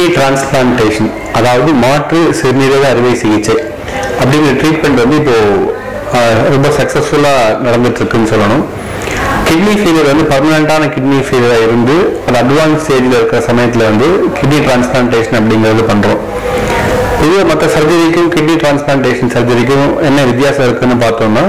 kidney transplantation அதாவது மாற்று சிறுநீரக அறுவை சிகிச்சை அப்படிங்கிற ட்ரீட்மெண்ட் வந்து இப்போ ஆஹ், ரொம்ப சக்ஸஸ்ஃபுல்லாக நடந்துட்டு இருக்குன்னு சொல்லணும் கிட்னி ஃபெயிலியர் வந்து பர்மனண்ட்டான கிட்னி ஃபெயிலியராக இருந்து அது அட்வான்ஸ் ஸ்டேஜில் இருக்கிற சமயத்தில் வந்து கிட்னி டிரான்ஸ்பிளான்டேஷன் அப்படிங்கிறது பண்ணுறோம் பொதுவாக மற்ற சர்ஜரிக்கும் கிட்னி டிரான்ஸ்பிளான்டேஷன் சர்ஜரிக்கும் என்ன வித்தியாசம் இருக்குன்னு பார்த்தோம்னா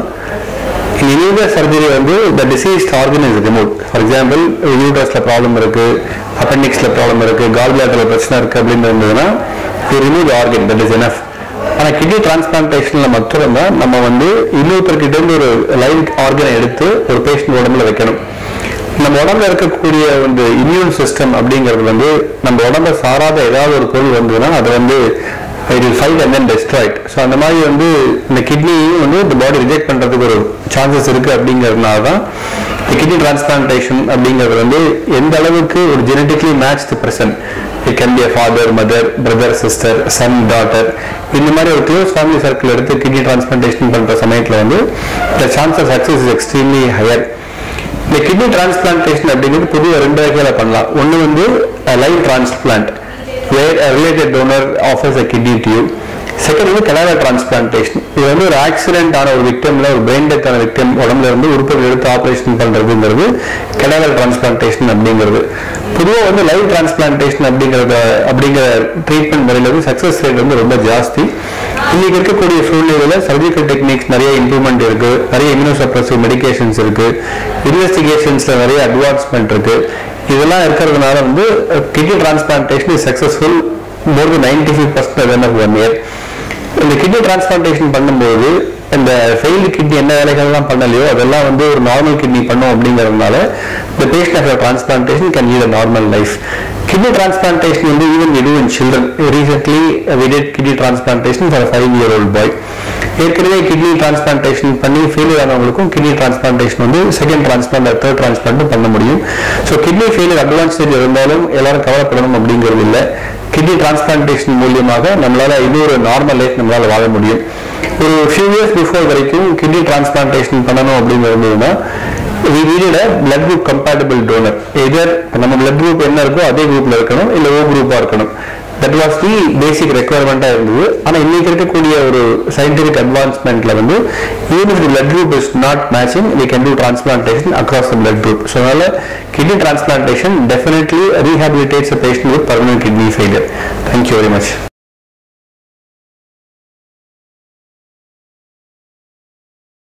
இனியர் சர்ஜரி வந்து the diseased organ is remove for example யூட்ரஸ்ல ப்ராப்ளம் இருக்கு அப்பெண்டிக்ஸ்ல ப்ராப்ளம் இருக்கு கால் பிளாட்டர்ல பிரச்சனை இருக்கு அப்படின்னு இருந்ததுன்னா remove organ that is enough ஆனால் கிட்னி டிரான்ஸ்பிளான்டேஷன்ல மட்டும் தான் நம்ம வந்து இன்னொருத்தர்கிட்ட இருந்து ஒரு லைவ் ஆர்கனை எடுத்து ஒரு பேஷண்ட் உடம்புல வைக்கணும் நம்ம உடம்புல இருக்கக்கூடிய வந்து இம்யூன் சிஸ்டம் அப்படிங்கிறது வந்து நம்ம உடம்ப சாராத ஏதாவது ஒரு பொருள் வந்ததுன்னா அது வந்து it will fight and then destroyed so அந்த மாதிரி வந்து இந்த கிட்னியும் வந்து இந்த பாடி ரிஜெக்ட் பண்ணுறதுக்கு ஒரு சான்சஸ் இருக்குது அப்படிங்கிறதுனால தான் இந்த கிட்னி டிரான்ஸ்பிளான்டேஷன் அப்படிங்கிறது வந்து எந்த அளவுக்கு ஒரு genetically matched person it can be father mother brother sister son daughter இந்த மாதிரி ஒரு க்ளோஸ் ஃபேமிலி சர்க்கிள் எடுத்து கிட்னி டிரான்ஸ்பிளான்டேஷன் பண்ணுற சமயத்தில் வந்து the chance of success is extremely higher இந்த கிட்னி டிரான்ஸ்பிளான்டேஷன் அப்படிங்கிறது பொதுவாக ரெண்டு வகையில் பண்ணலாம் ஒன்று வந்து live transplant where related donor offers a kidney டியூப் செகண்ட் வந்து கெலாரா டிரான்ஸ்பிளான்டேஷன் இது வந்து ஒரு ஆக்சிடென்ட் ஆன ஒரு விக்டம்ல ஒரு பிரெயின் டெத் ஆன விக்டம் உடம்புல இருந்து உறுப்புகள் எடுத்து ஆப்ரேஷன் பண்றதுங்கிறது கெலாரா டிரான்ஸ்பிளான்டேஷன் அப்படிங்கிறது பொதுவாக வந்து லைவ் டிரான்ஸ்பிளான்டேஷன் அப்படிங்கிறத அப்படிங்கிற ட்ரீட்மெண்ட் முறையில் வந்து சக்ஸஸ் ரேட் வந்து ரொம்ப ஜாஸ்தி இன்னைக்கு இருக்கக்கூடிய சூழ்நிலையில் சர்ஜிக்கல் டெக்னிக்ஸ் நிறைய இம்ப்ரூவ்மெண்ட் இருக்கு நிறைய இம்யூனோசப்ரசிவ் மெடிகேஷன்ஸ் இருக்கு இன்வெஸ்டிகேஷன்ஸ்ல நிறைய அட்வான்ஸ்மெண்ட் இருக்கு இதெல்லாம் இருக்கிறதுனால வந்து kidney transplantation is successful more than ninety five percent of one year இந்த கிட்னி டிரான்ஸ்பிளான்டேஷன் பண்ணும்போது இந்த ஃபெயில்டு கிட்னி என்ன வேலைகள்லாம் பண்ணலையோ அதெல்லாம் வந்து ஒரு நார்மல் கிட்னி பண்ணும் அப்படிங்கிறதுனால இந்த patient of transplantation can lead a normal life kidney transplantation வந்து even we do in children recently we did kidney transplantation for a five year old boy ஏற்கனவே கிட்னி டிரான்ஸ்பிளான்டேஷன் பண்ணி ஃபெயிலியர் ஆனவங்களுக்கும் kidney transplantation வந்து second transplant third transplant பண்ண முடியும் so kidney failure advance stage இருந்தாலும் எல்லாரும் கவலைப்படணும் அப்படிங்கிறது இல்லை கிட்னி டிரான்ஸ்பிளான்டேஷன் மூலியமாக நம்மளால இன்னொரு நார்மல் லைஃப் நம்மளால வாழ முடியும் ஒரு ஃபியூ இயர்ஸ் பிஃபோர் வரைக்கும் கிட்னி டிரான்ஸ்பிளான்டேஷன் பண்ணணும் அப்படின்னு இருந்ததுன்னா we needed a blood group compatible donor either நம்ம blood group என்ன இருக்கோ அதே குரூப்ல இருக்கணும் இல்ல ஓ குரூப்பா இருக்கணும் தட் வாஸ் தி பேசிக் ரெக்குவயர்மெண்டா இருந்தது ஆனா இன்னைக்கு இருக்கக்கூடிய ஒரு சயின்டிபிக் அட்வான்ஸ்மெண்ட்ல வந்து even if blood group is not matching we can do transplantation across the blood group so அதனால kidney transplantation definitely rehabilitates a patient with permanent kidney failure thank you very much